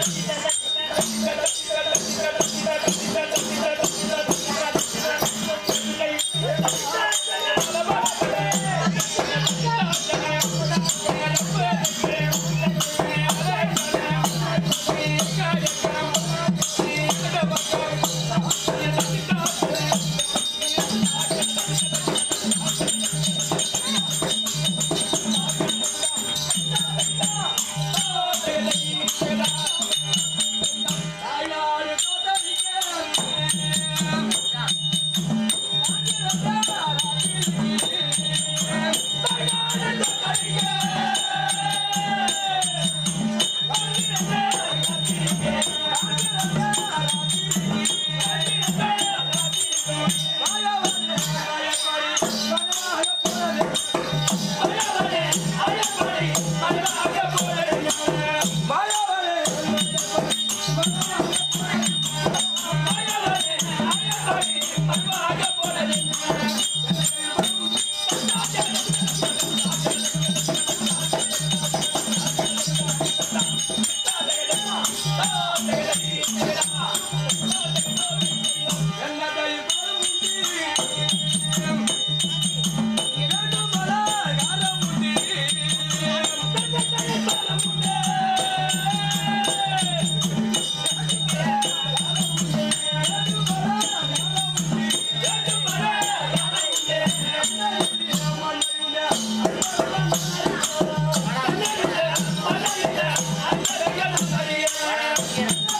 Yeah.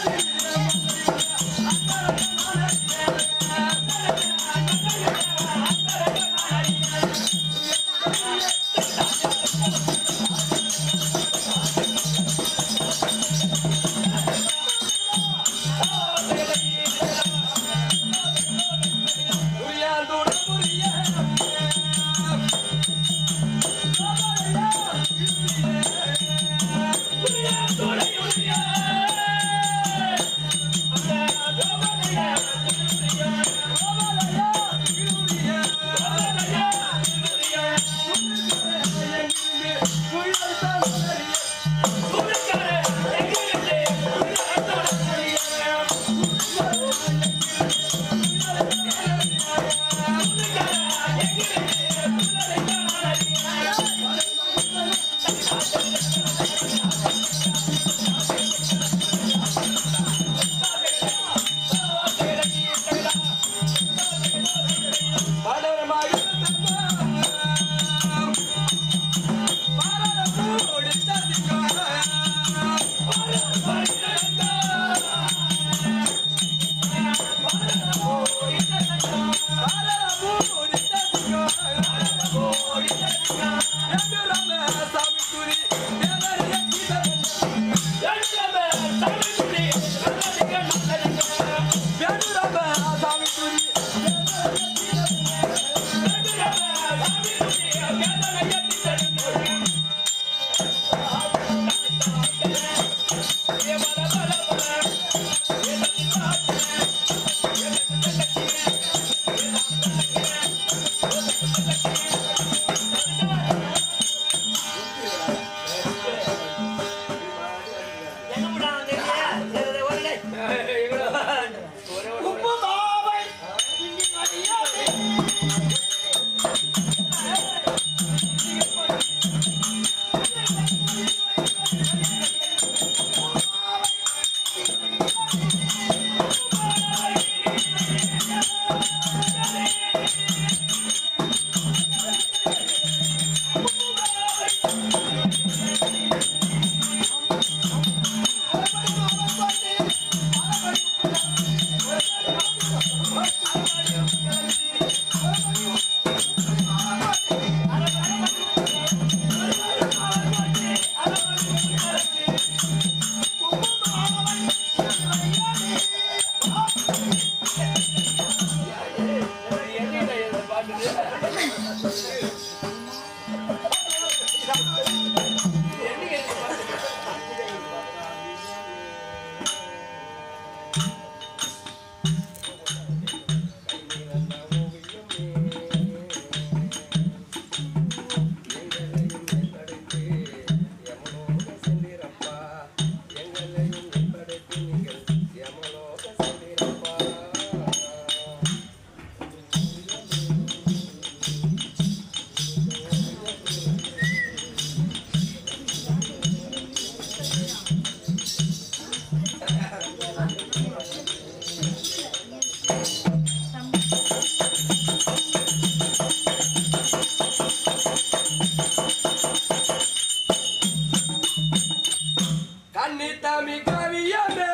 Tamil கவியமே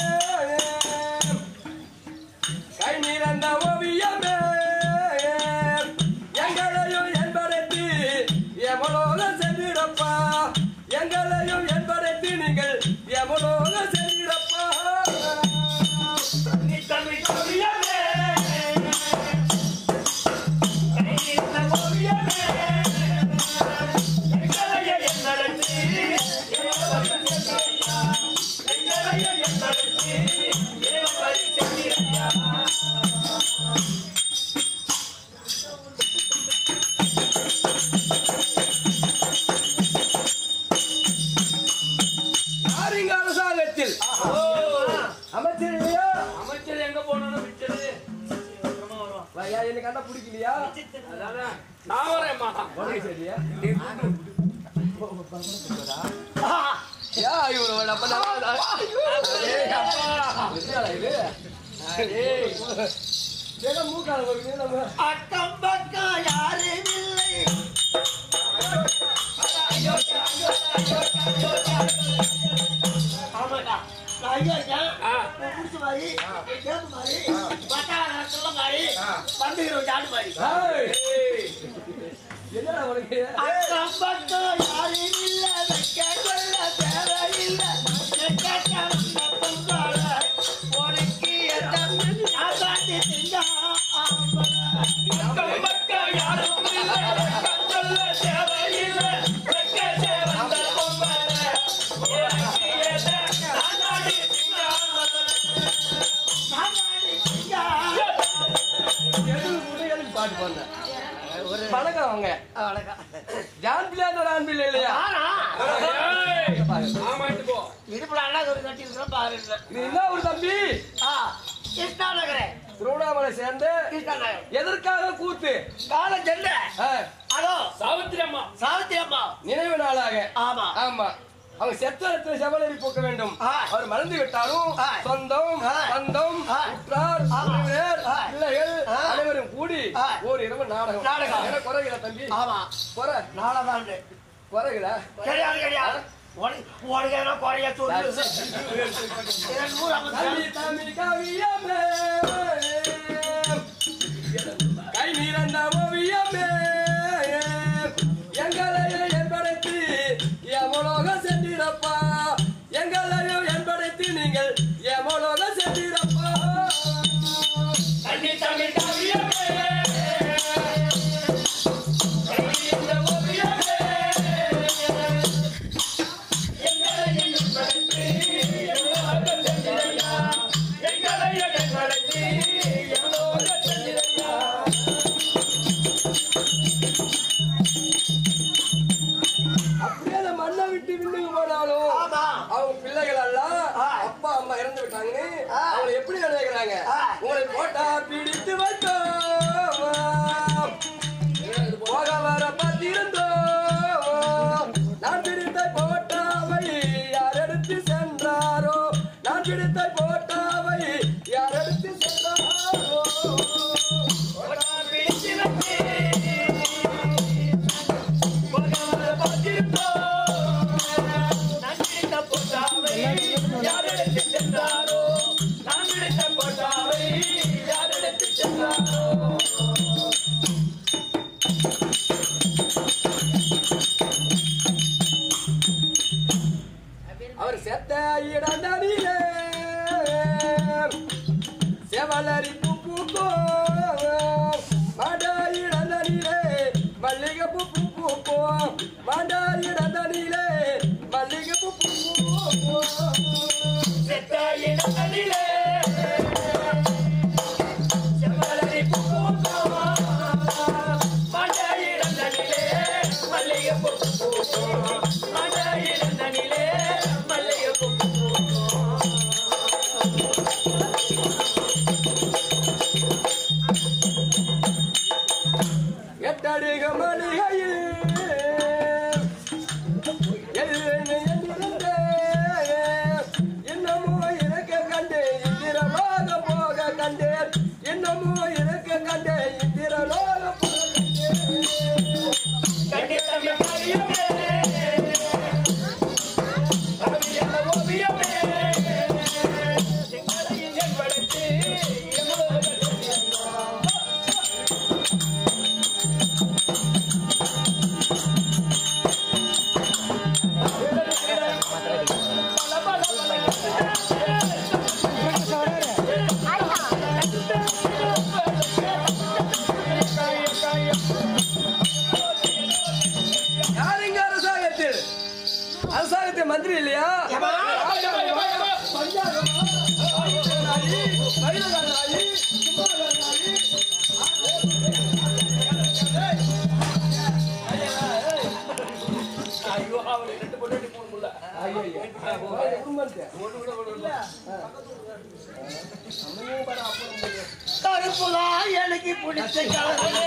கை நிறந்த ஓவியமே எங்களையும் என்பதற்கு எவ்வளோ சென்றிடப்பா எங்களையும் என்பதற்கு நீங்கள் எவ்வளோ சென்றிடப்பா நீ தமிழ் கவியமே கையில ஓவியமே எங்களைய என்னடத்தி எங்களைய என்னடத்தி ஏவப்படி சென்றிருக்கா ஆரிங்கால சாகத்தில் அமைச்சர் இல்லையா அமைச்சர் எங்க போனாலும் விட்டது ஐயா எனக்கு அண்ணா பிடிக்கலையா அதான் நான் வரேன்மா உடனே சரியா யா இவரோட அப்ப நான் ஏய் அப்பா என்னடா இது ஏய் ஏதோ மூக்கால வருது நம்ம அக்கம் பக்கம் யாரும் இல்லை ஆமாடா நான் ஐயா இருக்கேன் உன் புடிச்ச மாதிரி கேப்பு மாதிரி பட்டாள சொல்ல மாதிரி பந்துகிற ஜாடு மாதிரி ஏய் என்னடா உனக்கு அக்கம் பக்கம் யாரும் இல்லை வைக்க கொள்ள தேவையில்லை கேட்க வந்த பொங்கல உனக்கு என்ன நான் காட்டி செஞ்சா அக்கம் பக்கம் யாரும் இல்லை வைக்க கொள்ள தேவையில்லை வைக்க தேவந்த பொங்கல உனக்கு என்ன நான் காட்டி செஞ்சா நான் காட்டி செஞ்சா எதுக்கு முட்டைகளுக்கு பாட்டு பண்ண வணக்கம் அவங்க ஜான் பிள்ளையார் ஒரு ஆண் பிள்ளை இல்லையா இடுப்புல அண்ணா ஒரு கட்டி இருக்கிறோம் பாரு இது என்ன ஒரு தம்பி ஆ கிருஷ்ணா நகரே திருவண்ணாமலை சேர்ந்து கிருஷ்ணா நகர் எதற்காக கூத்து காலம் செல்ல ஆ, ஹலோ சாவித்திரி அம்மா சாவித்திரி அம்மா நினைவு நாளாக ஆமா ஆமா அவங்க செத்தரத்தில் செவலரி போக்க வேண்டும் ஆ. அவர் மறந்து விட்டாலும் ஆ. சொந்தம் ஆ. பந்தம் ஆ. உற்றார் ஆ. உறவினர் ஆ. பிள்ளைகள் ஆ. அனைவரும் கூடி ஆ. ஒரு இரவு நாடகம் நாடகம். என்ன குறைகிற தம்பி ஆமா குறை நாளதான் குறைகிற கிடையாது கிடையாது உனக்கு உனக்கு என்ன குறைய சொல்லு இதன் மூலம் தம்பி தம்பி கவியமே கை நிறந்த ஓவியமே எங்களையும் என்படைத்து எவ்வளோக சென்றிடப்பா எங்களையும் என்படைத்து நீங்கள் எவ்வளோக சென்றிடப்பா தண்ணி தமிழ் கவியமே இந்த ஓவியமே எங்களையும் படைத்து எவ்வளவு சென்றிரையா எங்களையும் படைத்து எவ்வளவு சென்றிரையா அப்படியே அந்த மண்ணை விட்டு விண்ணுக்கு போனாலும் ஆமா. அவங்க பிள்ளைகள் எல்லாம் ஆ. அப்பா அம்மா இறந்து விட்டாங்கன்னு ஆ. அவங்களை எப்படி நினைக்கிறாங்க ஆ. உங்களை போட்டா பிடித்து வைத்தோம் போக வர பார்த்திருந்தோம் நான் பிடித்த போட்டாவை யார் எடுத்து சென்றாரோ நான் பிடித்த போட்டாவை யார் எடுத்து சென்றாரோ நான் பிடித்து வைத்தேன். போகாத பார்த்திருந்தோம். நான் பிடித்த போட்டாவை யார் எடுத்து சென்றாரோ? நான் பிடித்த போட்டாவை யார் எடுத்து சென்றாரோ? அவர் செத்த இடந்தடியிலே செவலரி பூ பூக்கும் மாடா இடந்தடியிலே மல்லிகை பூ பூ பூக்கும் மாடா இடந்தடியிலே மல்லிகை பூ பூ பூக்கும் செத்த இடங்களிலே செவ்வலரி பூ பூக்கும். மண்ட இடங்களிலே மல்லிகை பூ பூக்கும். மண்ட இடங்களிலே மல்லிகை பூ பூக்கும். எட்டடிக மளிகையில் எள்ளெண்ணு எண்ணிருந்தே இன்னமோ இருக்க கண்டேன் இந்திரலோக போக கண்டேன் இன்னமோ இருக்க கண்டேன் இந்திரலோக போக கண்டேன் கண்டித்தமிழ் கவியமே கவியல்ல ஓவியமே நாயி, மயிலகார நாயி, சும்மாகார நாயி. ஐயோ அவனுக்கு ரெண்டு பொண்டாட்டி மூணு புள்ள ஐயோ, ஐயோ. வாய் குடும்பத்தை. அம்மையும் பாரு, அப்பனும் பாரு. கருப்புதான் எனக்கு பிடிச்ச கலரு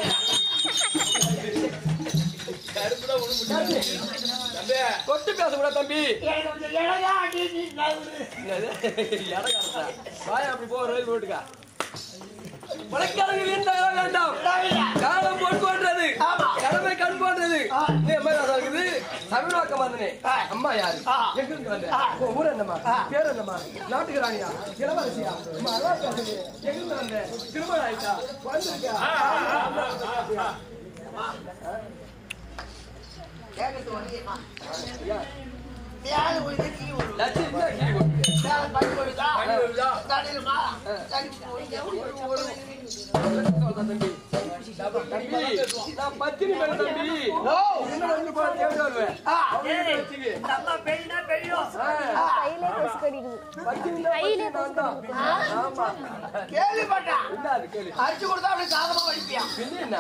கருப்புதான் ஒண்ணு தம்பி, தம்பி தொட்டு பேசக்கூடாது தம்பி எனக்கு கொஞ்சம் இழகாட்டி நீ நவுரு. என்னது? இறங்காதடா. வாயா அப்படி போ ரயில் ரோட்டுக்கா உனக்காரங்க வீண்டாக வேண்டாம் நவுரா. காலம் பொன் போன்றது ஆமா. கடமை கண் போன்றது ஆ. நீ மாதிரி அதான் இருக்குது தமிழ்நாக்கம் வந்தனே ஆ. அம்மா யாரு ஆ. எங்க இருந்து வந்த ஆ. உன் ஊர் என்னம்மா ஆ. பேர் என்னம்மா நாட்டுக்கு ராணியா இளவரசியா அம்மா அதான் பேசுது எங்க இருந்து வந்த திருமணம் ஆயிட்டா வந்திருக்கா கேட்கறது ஒண்ணுமா? ஐயா, யாரு உயிரை நீ உயிரை. லட்சுமி இருந்தா கீழே கொடு. யாரு பணி போயிட்டா? பண்ணி வருதா தடியுமா? தடி போய் எவ்வளவு சம்பளம்? தம்பி தம்பி நான் பத்தினி மேல தம்பி ஓ. என்ன வந்து போய் கேட்டு வருவேன் ஆ, அவங்க ஏய், வச்சுக்கு. நம்ம பெரியனா பெரியோம். ஆ. கையிலே கொசு கடிக்குது பத்தினி தான் கையிலே பத்தினி நான் தான். ஆமா கேள்விப்பட்டேன். என்ன அது கேளு அடிச்சு கொடுத்தா அப்படி சாதமா வடிப்பியா? பின்ன என்ன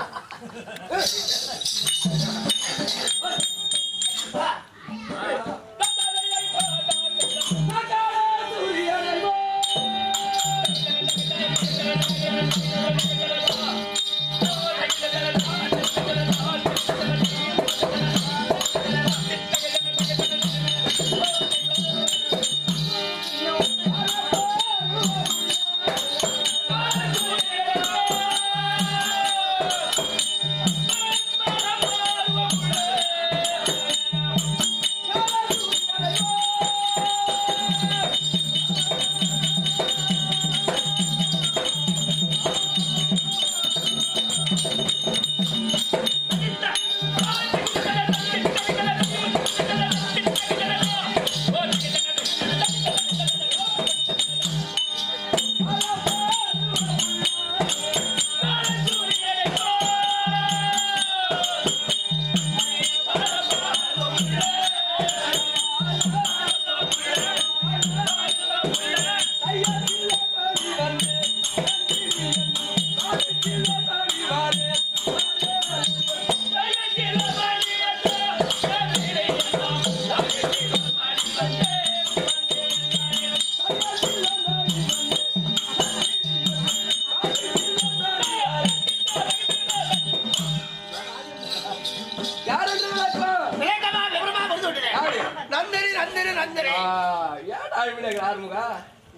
யார் என்று விளக்கம் விளக்கமா, விவரமா கொடுத்து விட்டுறேன். யாரு நந்தரி நந்தரி நந்தரி ஆ, ஏன்டா அழுவினங்க ஆறுமுகா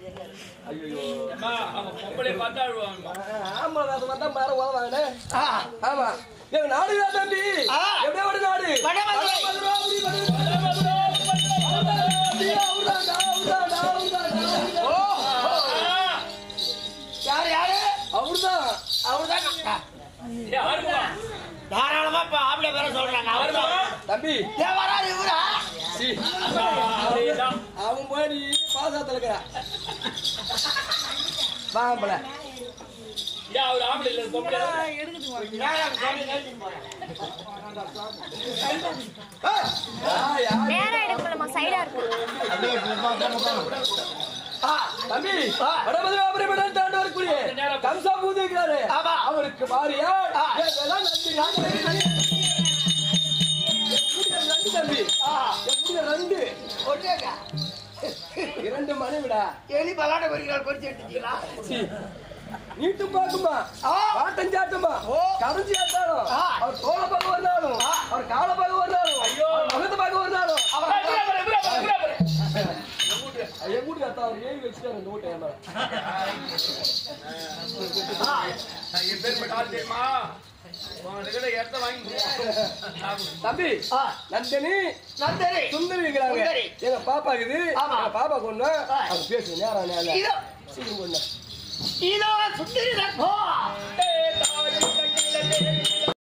ஐயோ அம்மா அவன் பொம்பளை பார்த்தா அழுவாங்க ஆமா அது வந்தா மேல உதவாங்கண்ணே ஆ, ஆமா எங்க நாடு தான் தம்பி ஆ. எப்படியா ஒரு நாடு வடமதுரை. வடமதுரை, அப்படி வடமதுரை. அப்படியே அவர்தான்டா, அவர்தான்டா, அவர்தான்டா, ஓ, அவர்தான். யாரு யாரு அவர்தான் அவர்தான் யாருமா தாராளமா இப்ப ஆம்பளை பேர சொல்றாங்க அவர்தான் தம்பி ஏன் வராது இவரா சீ. அதேதான் அவன் போய் நீ பாசாத்துல இருக்கிற வாங்கல ஏன் அவர் ஆம்பளை இல்ல பொம்பளை நேரா எடுக்கலாமா சைடா இருக்கு தம்பி வடமதுரை அபரிமடன் தாண்டி வரக்கூடிய கம்சா பூதி இருக்கிறாரு ஆமா. அவருக்கு பாரியா ஆ. ரெண்டு தம்பி என் முடிய ரெண்டு ஒன்னேங்க இரண்டு மனைவிடா எலி பலாட்ட குறிக்கிறார் குறிச்சு எடுத்துட்டீங்களா சீ. நீட்டும் பாக்குமா ஆ. பாட்டம் சாட்டுமா ஓ. கரைஞ்சி ஏத்தாலும் ஆ. அவர் தோலை பார்க்க வந்தாலும் அவர் காலை பார்க்க வந்தாலும் ஐயோ. அவர் முகத்தை பார்க்க வந்தாலும் அவர் என் வீட்டுக்கு அத்தா அவர் ஏறி வச்சுட்டாரு இந்த வீட்டை என் மேல. என் பேர் பட்டால் தெரியுமா உங்ககிட்ட இடத்த வாங்கி தம்பி ஆ. நந்தினி நந்தரி சுந்தரி இருக்கிறாங்க சுந்தரி. எங்க பாப்பா இருக்குது ஆமா. எங்க பாப்பா கொண்டு ஆ. அது பேசு நேரம் நேரம் இதோ சீக்கிரம் கொண்டு இதோ சுந்தரி ரத்தம்